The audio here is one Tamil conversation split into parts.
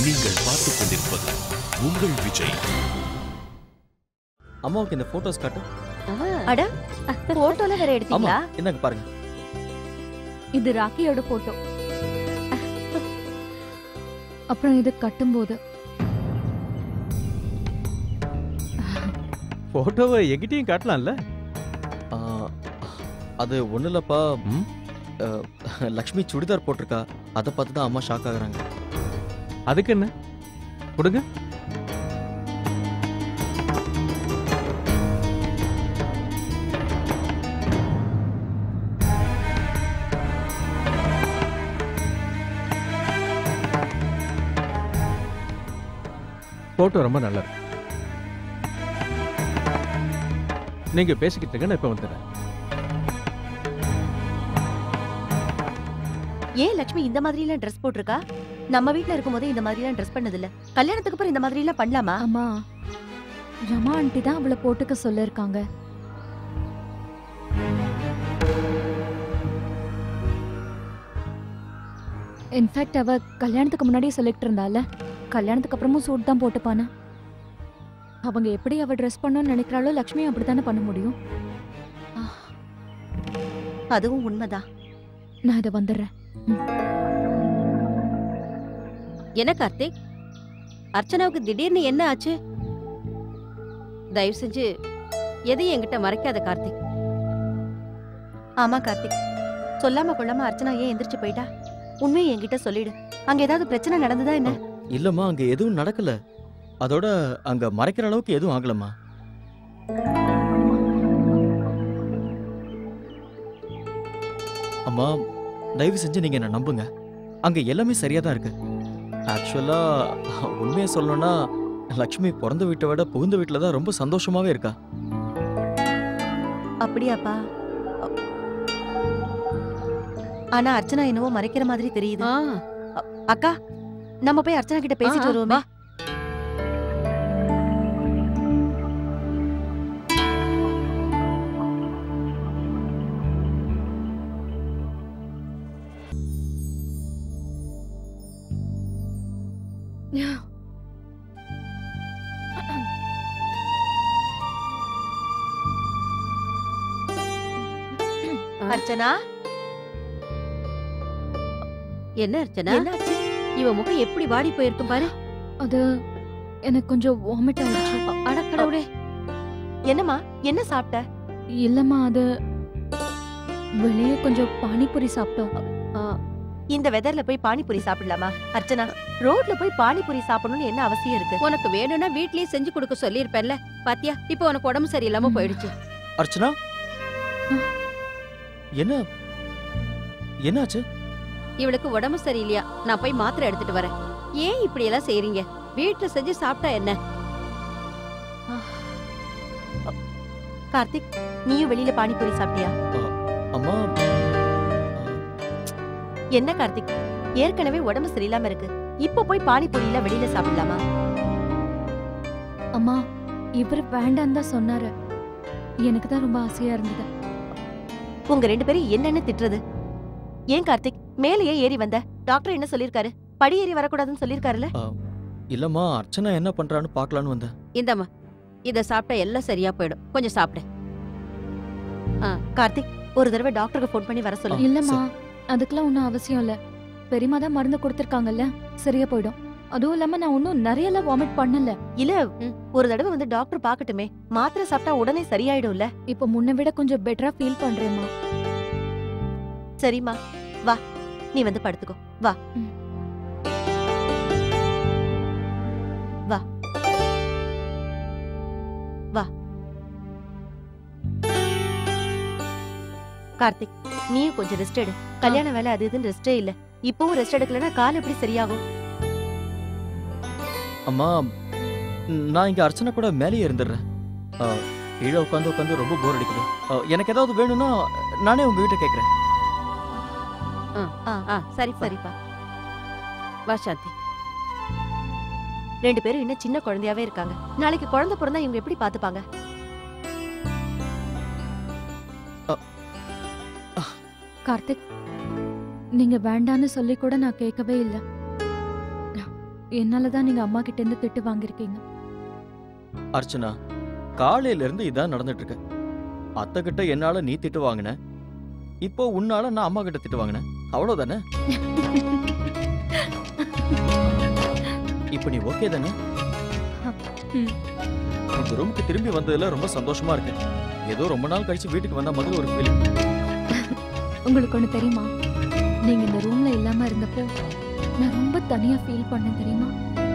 நீங்கள் பார்த்துக் கொண்டிருப்பது உங்கள் விஜய் அம்மாவுக்கு இந்த போட்டோஸ் காட்டு அட போட்டோல வேற ஆமா எடுத்தீங்களா இந்தாங்க பாருங்க இது ராக்கியோட போட்டோ அப்புறம் இது கட்டும்போது போட்டோவை எங்கிட்டயும் காட்டலாம்ல ஆ, அது ஒண்ணு இல்லப்பா ம்? ஆ, லக்ஷ்மி சுடிதார் போட்டிருக்கா அதை பார்த்து தான் அம்மா ஷாக் ஆகுறாங்க அதுக்கு என்ன கொடுங்க போட்டோ ரொம்ப நல்லா இருக்கு நீங்க பேசிக்கிட்டு இருங்க நான் இப்ப வந்துடுறேன் ஏன் லட்சுமி இந்த மாதிரி எல்லாம் ட்ரெஸ் போட்டிருக்கா நம்ம வீட்ல இருக்கும்போது இந்த மாதிரி எல்லாம் ட்ரெஸ் பண்ணது இல்ல கல்யாணத்துக்கு அப்புறம் இந்த மாதிரி எல்லாம் பண்ணலாமா அம்மா ரமா ஆண்டி தான் அவளை போட்டுக்க சொல்லிருக்காங்க இன்ஃபேக்ட் அவ கல்யாணத்துக்கு முன்னாடியே சொல்லிட்டு இருந்தால கல்யாணத்துக்கு அப்புறமும் சூட் தான் போட்டுப்பானா அவங்க எப்படி அவ ட்ரெஸ் பண்ணணும்னு நினைக்கிறாளோ லக்ஷ்மி அப்படித்தானே பண்ண முடியும் அதுவும் உண்மைதான் நான் இதை வந்துடுறேன் என்ன கார்த்திக் அர்ச்சனாவுக்கு திடீர்னு என்ன ஆச்சு தயவு செஞ்சு எதையும் என்கிட்ட மறைக்காத கார்த்திக் ஆமா கார்த்திக் சொல்லாம கொள்ளாம அர்ச்சனா ஏன் எந்திரிச்சு போயிட்டா உண்மையை என்கிட்ட சொல்லிடு அங்க ஏதாவது பிரச்சனை நடந்ததா என்ன இல்லம்மா அங்க எதுவும் நடக்கல அதோட அங்க மறைக்கிற அளவுக்கு எதுவும் ஆகலம்மா அம்மா தயவு செஞ்சு நீங்க என்ன நம்புங்க அங்க எல்லாமே சரியா தான் இருக்கு ஆக்சுவலா உண்மையை சொல்லணும்னா லக்ஷ்மி பிறந்த வீட்டை விட புகுந்த வீட்டில் தான் ரொம்ப சந்தோஷமாவே இருக்கா அப்படியாப்பா ஆனா அர்ச்சனா என்னவோ மறைக்கிற மாதிரி தெரியுது ஆ, அக்கா நம்ம போய் அர்ச்சனா கிட்ட பேசிட்டு ஆ, வருவோமே வா. அர்ச்சனா என்ன அர்ச்சனா என்னாச்சு இவ முகம் எப்படி வாடி போயிருக்கும் பாரு அது எனக்கு கொஞ்சம் வாமிட் ஆயிடுச்சு அடக்கடவுளே என்னம்மா என்ன சாப்பிட்ட இல்லம்மா அது வெளியே கொஞ்சம் பானிபூரி சாப்பிட்டோம் ஆ, இந்த வெதர்ல போய் பானிபூரி சாப்பிடலாமா அர்ச்சனா ரோட்ல போய் பானிபூரி சாப்பிடணும்னு என்ன அவசியம் இருக்கு உனக்கு வேணும்னா வீட்லயே செஞ்சு கொடுக்க சொல்லியிருப்பேன்ல பாத்தியா இப்போ உனக்கு உடம்பு சரியில்லாம ம். போயிடுச்சு அர்ச்சனா என்ன என்னாச்சு இவளுக்கு உடம்பு சரியில்லையா நான் போய் மாத்திரை எடுத்துட்டு வரேன் ஏன் இப்படி எல்லாம் செய்றீங்க வீட்ல செஞ்சு சாப்பிட்டா என்ன கார்த்திக் நீயும் வெளியில பானிபூரி சாப்பிட்டியா அம்மா என்ன கார்த்திக் ஏற்கனவே உடம்பு சரியில்லாம இருக்கு இப்ப போய் பானிபூரியில வெளியில சாப்பிடலாமா அம்மா இவர் வேண்டான்னு தான் சொன்னாரு எனக்கு தான் ரொம்ப ஆசையா இருந்தது உங்க ரெண்டு பேரும் என்னன்னு திட்டுறது ஏன் கார்த்திக் மேலேயே ஏறி வந்த டாக்டர் என்ன சொல்லிருக்காரு படி ஏறி வரக்கூடாதுன்னு சொல்லிருக்காருல்ல இல்லம்மா அர்ச்சனா என்ன பண்றான்னு பார்க்கலான்னு வந்தேன் இந்தம்மா இத சாப்பிட்டா எல்லாம் சரியா போயிடும் கொஞ்சம் சாப்பிடு கார்த்திக் ஒரு தடவை டாக்டருக்கு ஃபோன் பண்ணி வர சொல்லு இல்லம்மா அதுக்கெல்லாம் ஒன்றும் அவசியம் இல்ல பெரியம்மா தான் மருந்து கொடுத்துருக்காங்கல்ல சரியா போயிடும் அதுவும் இல்லாம நான் ஒன்றும் நிறைய எல்லாம் வாமிட் பண்ணல இல்ல ம். ஒரு தடவை வந்து டாக்டர் பாக்கட்டுமே மாத்திரை சாப்பிட்டா உடனே சரியாயிடும்ல இப்போ முன்ன விட கொஞ்சம் பெட்டரா ஃபீல் பண்றேம்மா சரிம்மா வா நீ வந்து படுத்துக்கோ வா ம். வா வா கார்த்திக் நீயும் கொஞ்சம் ரெஸ்ட் எடு கல்யாண வேலை அது இதுன்னு ரெஸ்டே இல்ல இப்பவும் ரெஸ்ட் எடுக்கலன்னா கால் எப்படி சரியாகும் அம்மா நான் இங்க அர்ச்சனா கூட மேலேயே இருந்துடுறேன் ஆ, கீழே உட்காந்து உட்காந்து ரொம்ப போர் அடிக்குது ஆ, எனக்கு ஏதாவது வேணும்னா நானே உங்க வீட்டை கேட்கறேன் ஆ சரி சரி சரிப்பா வா சாந்தி ரெண்டு பேரும் இன்னும் சின்ன குழந்தையாவே இருக்காங்க நாளைக்கு குழந்தை பிறந்தா இவங்க எப்படி பாத்துப்பாங்க கார்த்திக் நீங்க வேண்டான்னு சொல்லி கூட நான் கேட்கவே இல்ல என்னால தான் நீங்க அம்மா கிட்ட இருந்து திட்டு வாங்கியிருக்கீங்க அர்ச்சனா காலையில இருந்து இதான் நடந்துட்டு இருக்கு அத்தை கிட்ட என்னால நீ திட்டு வாங்கின இப்போ உன்னால நான் அம்மா கிட்ட திட்டு வாங்கினேன் அவ்வளவுதானே இப்போ நீ ஓகே தானே ம். இந்த ரூமுக்கு திரும்பி வந்ததுல ரொம்ப சந்தோஷமா இருக்கு ஏதோ ரொம்ப நாள் கழிச்சு வீட்டுக்கு வந்த மாதிரி ஒரு ஃபீலிங் உங்களுக்கு ஒண்ணு தெரியுமா நீங்க இந்த ரூம்ல இல்லாம இருந்தப்போ நான் ரொம்ப தனியா ஃபீல் பண்ணேன் தெரியுமா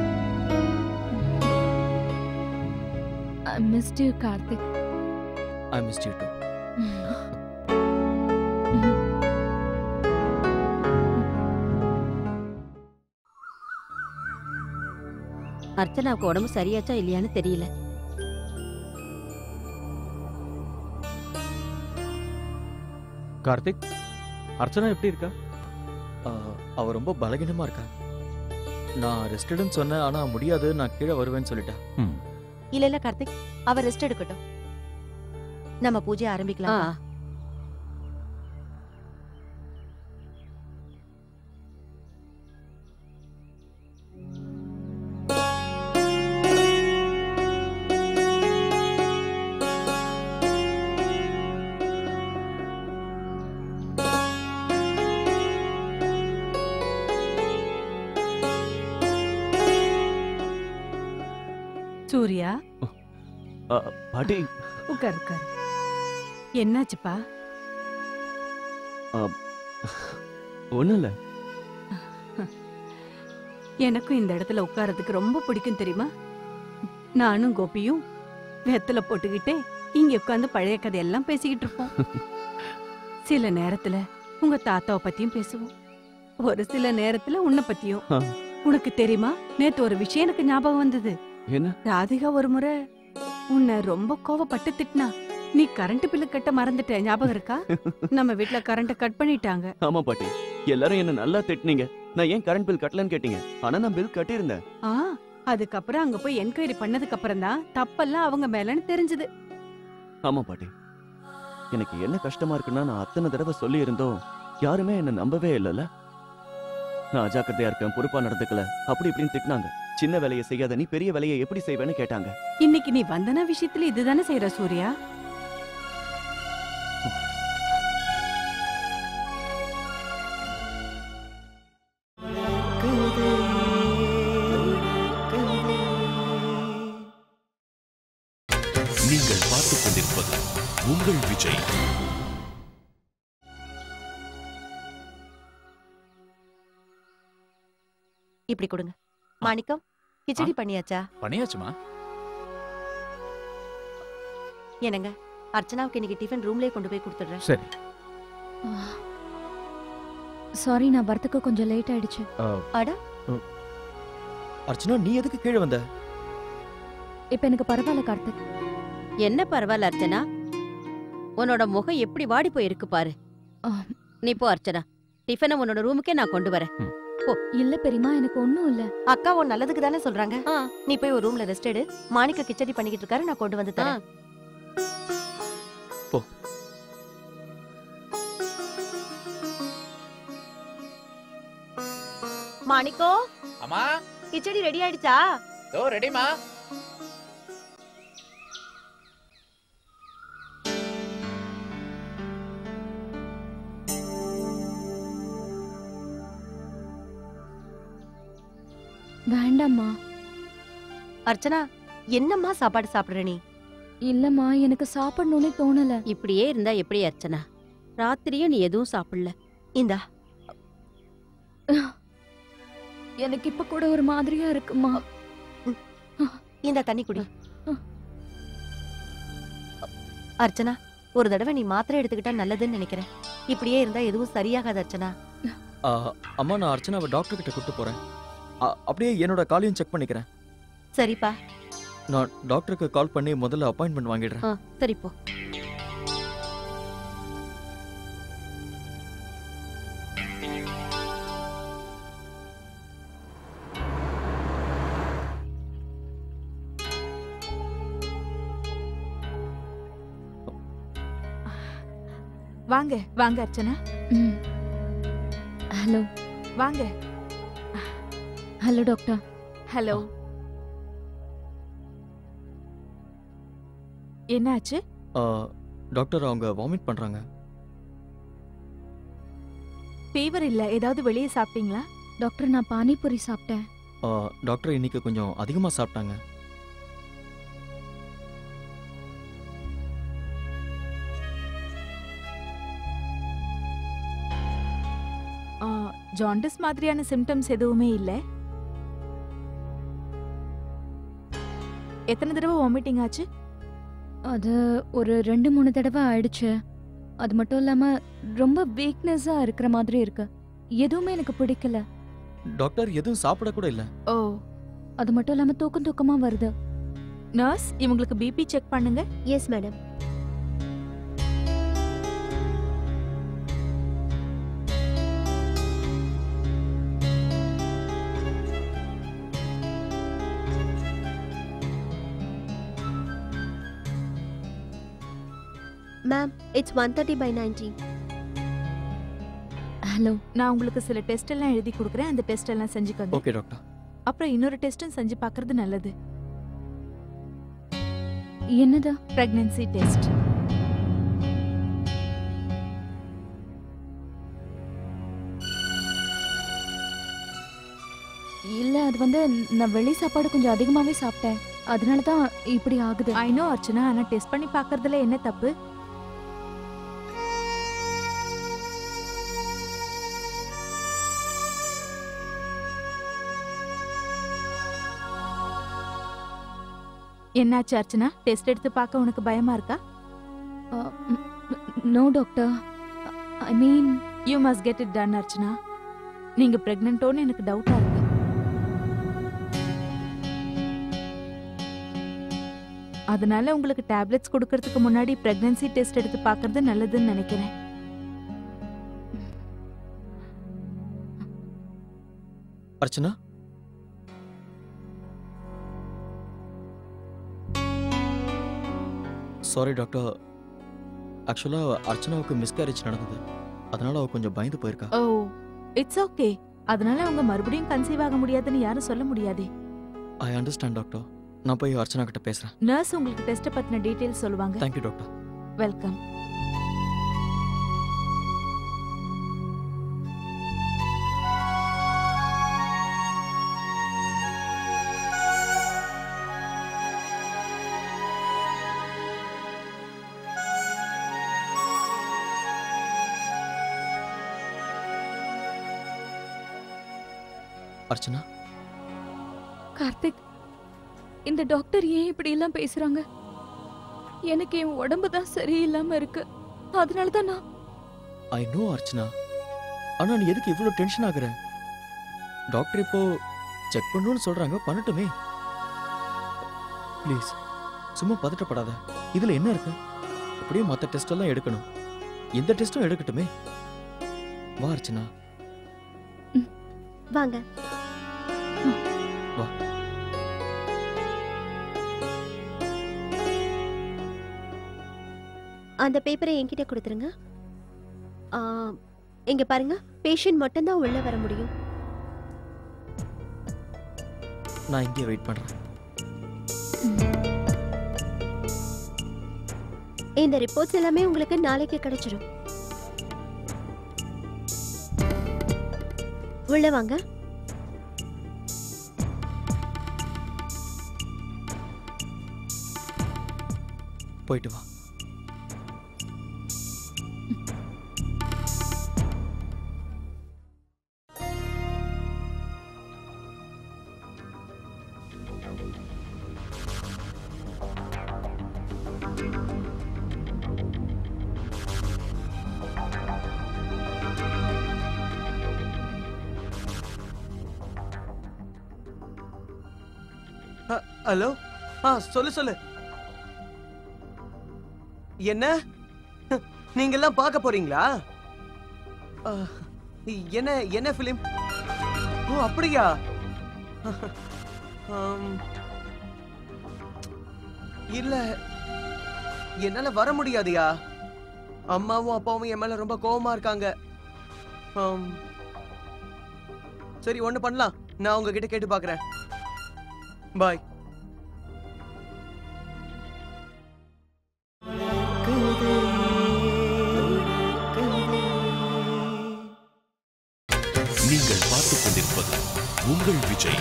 I missed you Karthik I missed you too அர்ச்சனாவுக்கு உடம்பு சரியாச்சா இல்லையான்னு தெரியல கார்த்திக் அர்ச்சனா எப்படி இருக்கா அவ ரொம்ப பலகீனமா இருக்கா நான் ரெஸ்டடுன்னு சொன்னேன் ஆனா முடியாது நான் கீழே வருவேன்னு சொல்லிட்டேன் இல்ல இல்ல கார்த்திக் அவ ரெஸ்ட் எடுக்கட்டும் நம்ம பூஜை ஆ ஆரம்பிக்கலாம் சூர்யா பாட்டி உட்கார் உட்கார் என்னாச்சுப்பா ஒண்ணும் இல்ல எனக்கும் இந்த இடத்துல உட்கார்றதுக்கு ரொம்ப பிடிக்கும் தெரியுமா நானும் கோபியும் வெத்தலை போட்டுக்கிட்டே இங்க உட்கார்ந்து பழைய கதையெல்லாம் பேசிக்கிட்டு இருப்போம் சில நேரத்துல உங்க தாத்தாவை பத்தியும் பேசுவோம் ஒரு சில நேரத்துல உன்னை பத்தியும் ஆ. உனக்கு தெரியுமா நேத்து ஒரு விஷயம் எனக்கு ஞாபகம் வந்தது என்ன ராதிகா ஒரு முறை உன்னை ரொம்ப கோவப்பட்டு திட்டினா நீ கரண்ட் பில்லு கட்ட மறந்துட்ட ஞாபகம் இருக்கா நம்ம வீட்ல கரண்ட கட் பண்ணிட்டாங்க ஆமா பாட்டி எல்லாரும் என்ன நல்லா திட்டுனீங்க நான் ஏன் கரண்ட் பில் கட்டலன்னு கேட்டீங்க ஆனா நான் பில் கட்டியிருந்தேன் ஆ அதுக்கப்புறம் அங்க போய் என்கொயரி பண்ணதுக்கு அப்புறம் தான் தப்பெல்லாம் அவங்க மேலன்னு தெரிஞ்சது ஆமா பாட்டி எனக்கு என்ன கஷ்டமா இருக்குன்னா நான் அத்தனை தடவை சொல்லி இருந்தோம் யாருமே என்ன நம்பவே இல்லைல்ல நான் அஜாக்கிரதையா இருக்கேன் பொறுப்பா நடந்துக்கல அப்படி இப்படின்னு திட்டினாங்க சின்ன வேலையை செய்யாத நீ பெரிய வேலையை எப்படி செய்வேன்னு கேட்டாங்க இன்னைக்கு நீ வந்தன விஷயத்துல இதுதானே செய்யற சூர்யா நீங்கள் பார்த்துக் கொண்டிருப்பது உங்கள் விஜய் இப்படி கொடுங்க மாணிக்கம் கிச்சடி பண்ணியாச்சா பண்ணியாச்சுமா என்னங்க அர்ச்சனாவுக்கு இன்னைக்கு டிஃபன் ரூம்லயே கொண்டு போய் கொடுத்துடுறேன் சரி சாரி நான் வரத்துக்கு கொஞ்சம் லேட் ஆயிடுச்சு அர்ச்சனா நீ எதுக்கு கீழே வந்த இப்ப எனக்கு பரவாயில்ல கார்த்திக் என்ன பரவாயில்ல அர்ச்சனா உன்னோட முகம் எப்படி வாடி போயிருக்கு பாரு ஆ. நீ போ அர்ச்சனா டிஃபனை உன்னோட ரூமுக்கே நான் கொண்டு வரேன் இல்ல பெரியமா எனக்கு ஒண்ணும் இல்ல அக்கா உன் நல்லதுக்கு தானே சொல்றாங்க ஆ. நீ போய் ஒரு ரூம்ல ரெஸ்ட் எடு மாணிக்க கிச்சடி பண்ணிக்கிட்டு இருக்காரு நான் கொண்டு வந்து தரேன் போ. மாணிக்கோ அம்மா கிச்சடி ரெடி ஆயிடுச்சா தோ ரெடிமா வேண்டாம்மா அர்ச்சனா என்னம்மா சாப்பாடு சாப்பிடுற நீ இல்லம்மா எனக்கு சாப்பிடணும்னே தோணல இப்படியே இருந்தா எப்படி அர்ச்சனா ராத்திரியும் நீ எதுவும் சாப்பிடல இந்தா எனக்கு இப்ப கூட ஒரு மாதிரியா இருக்குமா இந்த தண்ணி குடி அர்ச்சனா ஒரு தடவை நீ மாத்திரை எடுத்துக்கிட்டா நல்லதுன்னு நினைக்கிறேன் இப்படியே இருந்தா எதுவும் சரியாகாது அர்ச்சனா ஆ, அம்மா நான் அர்ச்சனாவை டாக்டர் கிட்ட கூட்டு போறேன் ஆ, அப்படியே என்னோட காலையும் செக் பண்ணிக்கிறேன் சரிப்பா நான் டாக்டருக்கு கால் பண்ணி முதல்ல அப்பாயின்மெண்ட் வாங்கிடுறேன் ஆ, சரி போ வாங்க வாங்க அர்ச்சனா ம். ஹலோ வாங்க ஹலோ டாக்டர் ஹலோ என்னாச்சு ஆ, டாக்டர் அவங்க வாமிட் பண்றாங்க ஃபீவர் இல்ல ஏதாவது வெளியே சாப்பிட்டீங்களா டாக்டர் நான் பானிபூரி சாப்பிட்டேன் ஆ, டாக்டர் இன்னைக்கு கொஞ்சம் அதிகமா சாப்பிட்டாங்க ஆ, ஜாண்டிஸ் மாதிரியான சிம்டம்ஸ் எதுவுமே இல்ல எத்தனை தடவை வாமிட்டிங் ஆச்சு அது ஒரு ரெண்டு மூணு தடவை ஆயிடுச்சு அது மட்டும் இல்லாம ரொம்ப வீக்னஸா இருக்கிற மாதிரி இருக்கு எதுவுமே எனக்கு பிடிக்கல டாக்டர் எதுவும் சாப்பிட கூட இல்ல ஓ அது மட்டும் இல்லாம தூக்கம் தூக்கமா வருது நர்ஸ் இவங்களுக்கு பிபி செக் பண்ணுங்க yes madam ma'am it's one thirty by ninety hello நான் உங்களுக்கு சில டெஸ்ட் எல்லாம் எழுதி கொடுக்குறேன் அந்த டெஸ்ட் எல்லாம் செஞ்சுக்கோங்க ஓகே டாக்டர் அப்புறம் இன்னொரு டெஸ்டும் செஞ்சு பார்க்கிறது நல்லது என்னது பிரெக்னன்சி டெஸ்ட் இல்ல அது வந்து நான் வெளி சாப்பாடு கொஞ்சம் அதிகமாவே சாப்பிட்டேன் அதனால தான் இப்படி ஆகுது ஐ நோ அர்ச்சனா ஆனா டெஸ்ட் பண்ணி பார்க்கறதுல என்ன தப்பு என்னாச்சு அர்ச்சனா டெஸ்ட் எடுத்து பார்க்க உனக்கு பயமா இருக்கா no doctor I mean you must get it done Archana நீங்க பிரெக்னன்ட்டோன்னு எனக்கு டவுட்டா இருக்கு அதனால உங்களுக்கு டேப்லெட்ஸ் கொடுக்கறதுக்கு முன்னாடி பிரெக்னன்சி டெஸ்ட் எடுத்து பார்க்கறது நல்லதுன்னு நினைக்கிறேன் அர்ச்சனா சாரி டாக்டர் ஆக்சுவலா அர்ச்சனாவுக்கு மிஸ்கேரேஜ் நடந்தது அதனால அவ கொஞ்சம் பயந்து போயிருக்கா ஓ இட்ஸ் ஓகே அதனால அவங்க மறுபடியும் கன்சீவ் ஆக முடியாதுன்னு யாரும் சொல்ல முடியாதே ஐ அண்டர்ஸ்டாண்ட் டாக்டர் நான் போய் அர்ச்சனா கிட்ட பேசுறேன் நர்ஸ் உங்களுக்கு டெஸ்ட் பத்தின டீடைல்ஸ் சொல்லுவாங்க thank you doctor welcome Archana Karthik இந்த டாக்டர் ஏன் இப்படி எல்லாம் பேசுறாங்க எனக்கு என் உடம்பு தான் சரியில்லாம இருக்கு அதனால தான் நான் ஐ நோ அர்ச்சனா ஆனா நீ எதுக்கு இவ்வளவு டென்ஷன் ஆகுற டாக்டர் இப்போ செக் பண்ணணும்னு சொல்றாங்க பண்ணட்டுமே ப்ளீஸ் சும்மா பதட்டப்படாத இதுல என்ன இருக்கு அப்படியே மத்த டெஸ்ட் எல்லாம் எடுக்கணும் இந்த டெஸ்டும் எடுக்கட்டுமே வா அர்ச்சனா வாங்க வா அந்த பேப்பரை என்கிட்ட கொடுத்துருங்க ஆ, இங்க பாருங்க பேஷண்ட் மட்டும்தான் உள்ள வர முடியும் நான் இங்கே வெயிட் பண்றேன் இந்த ரிப்போர்ட்ஸ் எல்லாமே உங்களுக்கு நாளைக்கு கிடைச்சிடும் உள்ள வாங்க போயிட்டு வா ஹலோ ஆ சொல்லு சொல்லு என்ன நீங்க எல்லாம் பார்க்க போறீங்களா ஆ, என்ன என்ன ஃபிலிம் ஓ அப்படியா ஆம், இல்ல என்னால வர முடியாதுயா அம்மாவும் அப்பாவும் என் மேல ரொம்ப கோவமா இருக்காங்க ஆம், சரி ஒண்ணு பண்ணலாம் நான் உங்ககிட்ட கேட்டு பார்க்கறேன் பாய் நீங்கள் பார்த்துக் கொண்டிருப்பது உங்கள் விஜய்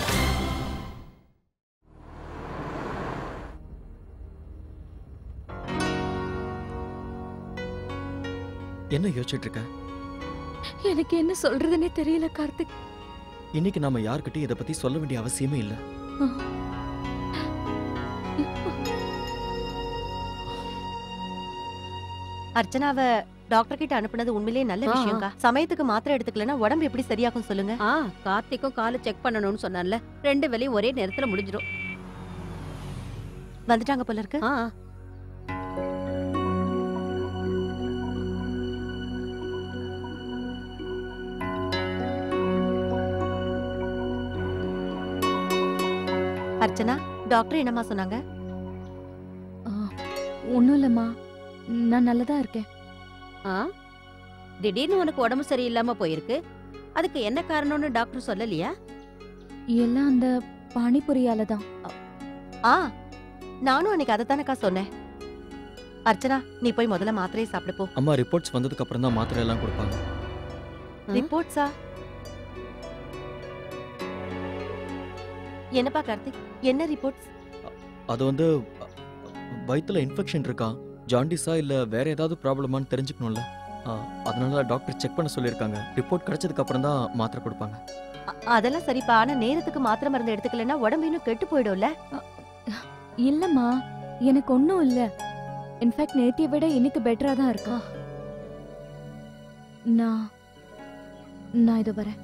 என்ன யோசிச்சுட்டு இருக்க எனக்கு என்ன சொல்றதுன்னே தெரியல கார்த்திக் இன்னைக்கு நாம யார்கிட்டயும் இதை பத்தி சொல்ல வேண்டிய அவசியமே இல்ல அர்ச்சனாவ டாக்டர் கிட்ட அனுப்புனது உண்மையிலேயே நல்ல ஆ, விஷயம்க்கா சமயத்துக்கு மாத்திரை எடுத்துக்கலன்னா உடம்பு எப்படி சரியாகும் சொல்லுங்க ஆ கார்த்திக்கும் காலை செக் பண்ணணும்னு சொன்னான்ல ரெண்டு வேலையும் ஒரே நேரத்துல முடிஞ்சிடும் வந்துட்டாங்க போல இருக்கு ஆ அர்ச்சனா டாக்டர் என்னம்மா சொன்னாங்க ஒன்றும் இல்லைம்மா நான் நல்லதா இருக்கேன் ஆ திடீர்னு உனக்கு உடம்பு சரியில்லாம போயிருக்கு அதுக்கு என்ன காரணம்னு டாக்டர் சொல்லலையா எல்லாம் அந்த பானிபுரியால தான் ஆ நானும் அன்னைக்கு அதைத்தானக்கா சொன்னேன் அர்ச்சனா நீ போய் முதல்ல மாத்திரையை சாப்பிடு போ அம்மா ரிப்போர்ட்ஸ் வந்ததுக்கு அப்புறம் தான் மாத்திரை எல்லாம் கொடுப்பாங்க ஆ? ரிப்போர்ட்ஸா என்னப்பா கார்த்திக் என்ன ரிப்போர்ட்ஸ் அது வந்து அ, வயித்துல இன்ஃபெக்ஷன் இருக்கா ஜாண்டிஸா இல்ல வேற ஏதாவது ப்ராப்ளமான்னு தெரிஞ்சுக்கணும்ல ஆ, அதனால டாக்டர் செக் பண்ண சொல்லியிருக்காங்க ரிப்போர்ட் கிடைச்சதுக்கு அப்புறம் தான் மாத்திரை கொடுப்பாங்க அ- அதெல்லாம் சரிப்பா ஆனா நேரத்துக்கு மாத்திரை மருந்து எடுத்துக்கலன்னா உடம்பு இன்னும் கெட்டு போயிடும்ல இல்லம்மா எனக்கு ஒன்றும் இல்லை இன்ஃபேக்ட் நேத்தியை விட இன்னைக்கு பெட்டரா தான் இருக்கா நான் நான் இது வரேன்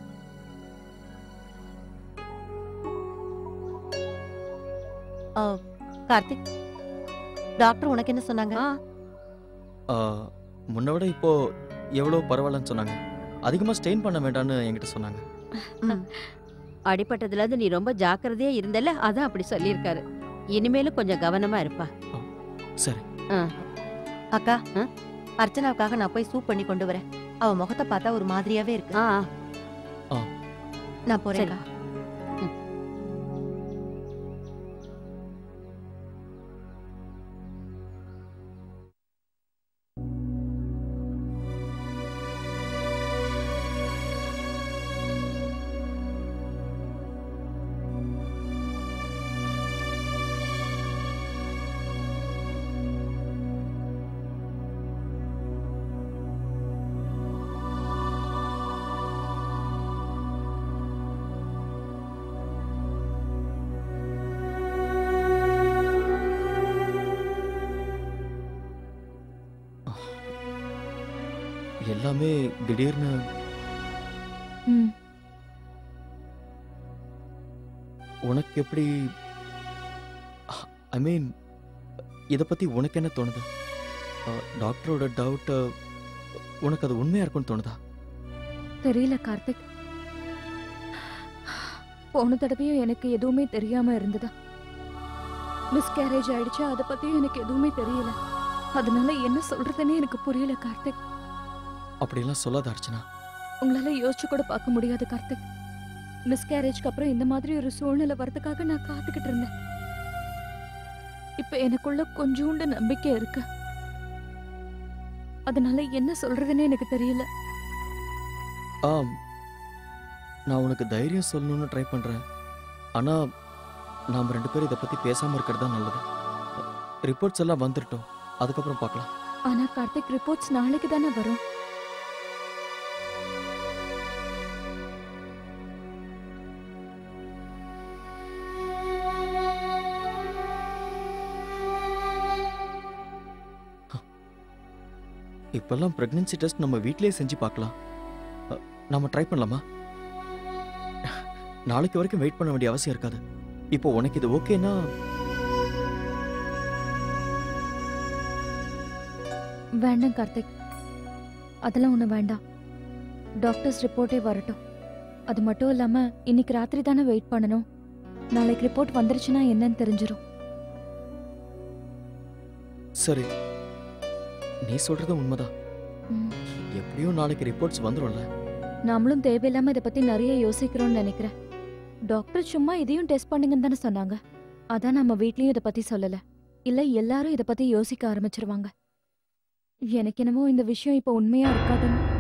கார்த்திக் டாக்டர் உனக்கு என்ன சொன்னாங்க ஆ ஆ, முன்ன விட இப்போ எவ்வளோ பரவாயில்லன்னு சொன்னாங்க அதிகமாக ஸ்டெயின் பண்ண வேண்டாம்னு என்கிட்ட சொன்னாங்க ம். அடிபட்டதுல இருந்து நீ ரொம்ப ஜாக்கிரதையா இருந்தல அதான் அப்படி சொல்லியிருக்காரு இனிமேலும் கொஞ்சம் கவனமா இருப்பா சரி அக்கா ஆ? அர்ச்சனாவுக்காக நான் போய் சூப் பண்ணி கொண்டு வரேன் அவ முகத்தை பார்த்தா ஒரு மாதிரியாவே இருக்கு ஆ நான் போறேன் சரி. எல்லாமே திடீர்னு ம் உனக்கு எப்படி ஐ மீன் இதை பற்றி உனக்கு என்ன தோணுது ஆ, டாக்டரோட டவுட்டு உனக்கு அது உண்மையாக இருக்கும்னு தோணுதா தெரியல கார்த்திக் போன தடவையும் எனக்கு எதுவுமே தெரியாம இருந்ததா மிஸ்கேரேஜ் ஆயிடுச்சு அதை பத்தியும் எனக்கு எதுவுமே தெரியல அதனால என்ன சொல்றதுன்னே எனக்கு புரியல கார்த்திக் அப்படியெல்லாம் சொல்லாத அர்ச்சனா உங்களால யோசிச்சு கூட பார்க்க முடியாது கார்த்திக் மிஸ்கேரேஜ்க்கு அப்புறம் இந்த மாதிரி ஒரு சூழ்நிலை வரதுக்காக நான் காத்துக்கிட்டு இருந்தேன் இப்ப எனக்குள்ள கொஞ்சோண்டு நம்பிக்கை இருக்கு அதனால என்ன சொல்றதுன்னே எனக்கு தெரியல ஆம் நான் உனக்கு தைரியம் சொல்லணும்னு ட்ரை பண்ணுறேன் ஆனால் நாம் ரெண்டு பேரும் இதை பற்றி பேசாமல் இருக்கிறது தான் நல்லது ரிப்போர்ட்ஸ் எல்லாம் வந்துட்டோம் அதுக்கப்புறம் பார்க்கலாம் ஆனா கார்த்திக் ரிப்போர்ட்ஸ் நாளைக்கு தானே வரும் இப்போல்லாம் ப்ரெக்னென்சி டெஸ்ட் நம்ம வீட்டிலேயே செஞ்சு பார்க்கலாம் அ, நாம ட்ரை பண்ணலாமா நாளைக்கு வரைக்கும் வெயிட் பண்ண வேண்டிய அவசியம் இருக்காது இப்போ உனக்கு இது ஓகேனா வேண்டாம் கார்த்திக் அதெல்லாம் ஒண்ணு வேண்டாம் டாக்டர்ஸ் ரிப்போர்ட்டே வரட்டும் அது மட்டும் இல்லாம இன்னைக்கு ராத்திரி தானே வெயிட் பண்ணணும் நாளைக்கு ரிப்போர்ட் வந்துருச்சுன்னா என்னன்னு தெரிஞ்சிரும் சரி நீ சொல்றது உண்மைதான் ம். எப்படியும் நாளைக்கு ரிப்போர்ட்ஸ் வந்துரும்ல நாமளும் தேவையில்லாம இதை பத்தி நிறைய யோசிக்கிறோம்னு நினைக்கிறேன் டாக்டர் சும்மா இதையும் டெஸ்ட் பண்ணுங்கன்னு தானே சொன்னாங்க அதான் நம்ம வீட்லயும் இத பத்தி சொல்லல இல்ல எல்லாரும் இத பத்தி யோசிக்க ஆரம்பிச்சிருவாங்க எனக்கு என்னமோ இந்த விஷயம் இப்ப உண்மையா இருக்காதுன்னு